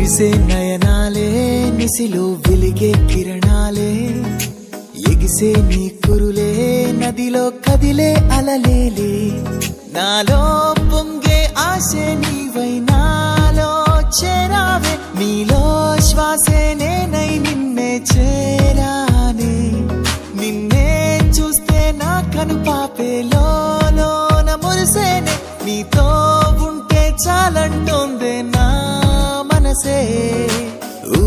మెరిసే నయనాలే నిసిలో వెలిగే కిరణాలే ఎగిసే నీ కురులే నదిలో కదిలే అలలేలే నాలో పొంగే ఆశ నీవై నాలో చేరావే నీలో శ్వాసే నేనై నిన్నే చేరానే నిన్నే చూస్తే నా కను పాపే లోన మురిసేనే నీతో ఉంటే చాలంటోందే నా మనసే ఊ,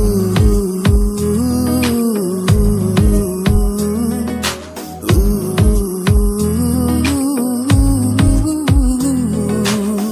ఊ, ఊ.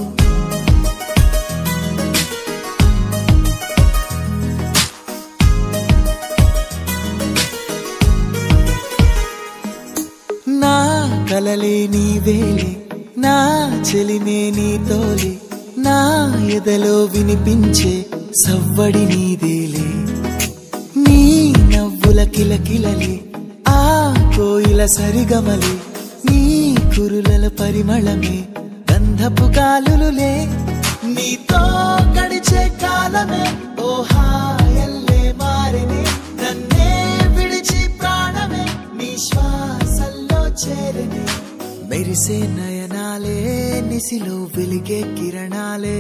నా కలలే నీవేలే నా చెలిమే నీతోలే నా ఎదలో వినిపించే సవ్వడి నీదేలే నీ నవ్వుల కిలకిలలే ఆ కోయిల సరిగమలే నీ కురులల పరిమళమే గంధపు గాలులులే నీతో గడిచే కాలమే ఓ హాయల్లే మారినే నన్నే విడిచి ప్రాణమే నీ శ్వాసల్లో చేరనే మెరిసే నయనాలే నిసిలో వెలిగే కిరణాలే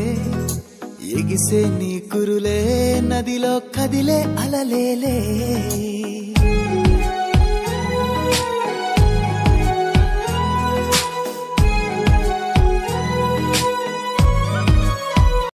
ఎగిసే నీ కురులే నదిలో కదిలే అలలేలే